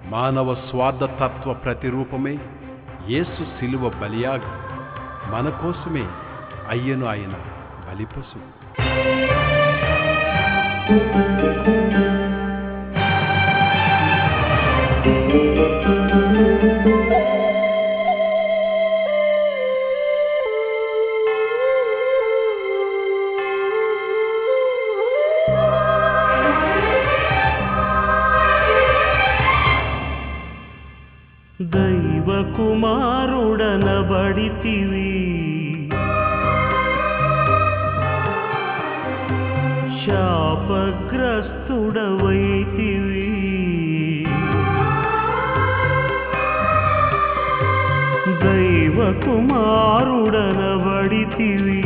మానవ స్వార్థతత్వ ప్రతిరూపమే యేసు శిలువ బలియాగి మన కోసమే అయ్యను ఆయన బలిపశు దైవ కుమారుడనబడితివి శాపగ్రస్తుడవైతివి దైవ కుమారుడనబడితివి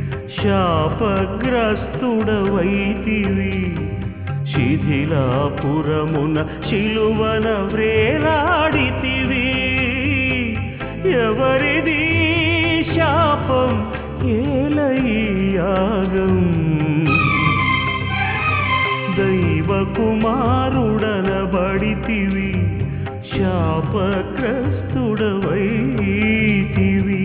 శాపగ్రస్తుడవైతివి శిథిలాపురమున శిలువన వ్రేలాడితివి ఎవరిది శాపం ఏలయ్యాగం దైవ కుమారుడనబడితివి శాపగ్రస్తుడవైతివి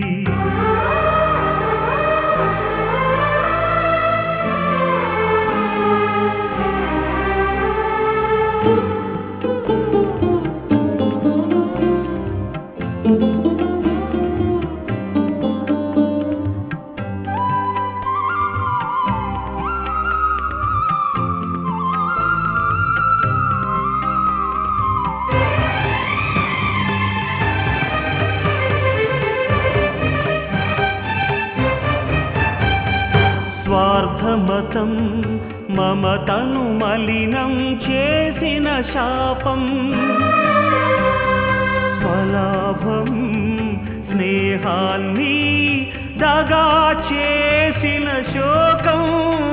స్వార్థమతం మమతను మలినం చేసిన శాపం స్వలాభం స్నేహాన్ని దగా చేసిన శోకం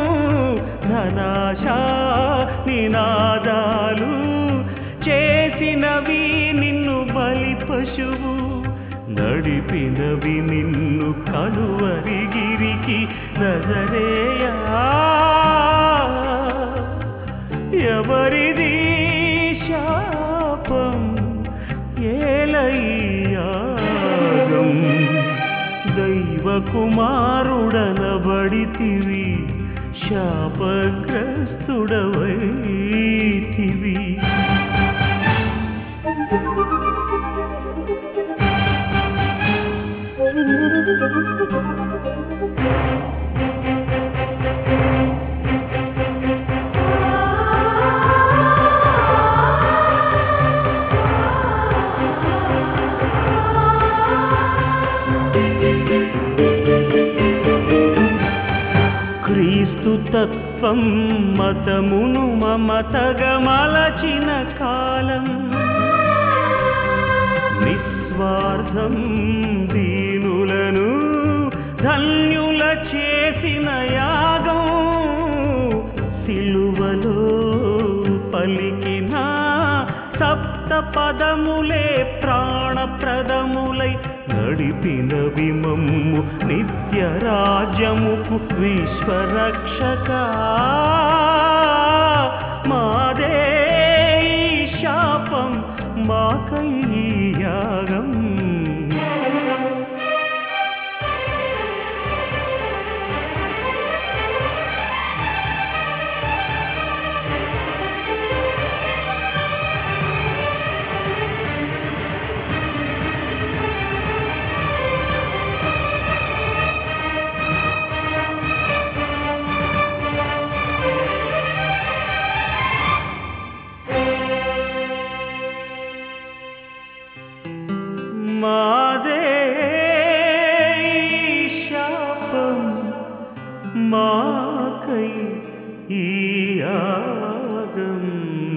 ధనాశా నినాదాలు చేసినవి నిన్ను బలి పశువు నడిపినవి నిన్ను కలువరిగిరికి నజరేయా ఎవరిది శాపం ఏలయ్యాగం దైవ కుమారుడనబడితివి శాపగ్రస్తుడవైతివి క్రీస్తు తత్వం మతమును మమతగా మలచిన కాలం నిస్వార్థం దీనులను ధన్యుల చేసిన యాగం సిలువలో పలికిన సప్త పదములే ప్రాణప్రదములై నడిపిన విమమ్ము నిత్య రాజ్యముకు విశ్వరక్షక మాదే ఈ శాపం మాకై ఈ యాగం మాదే ఈ శాపం మాకై ఈ యాగం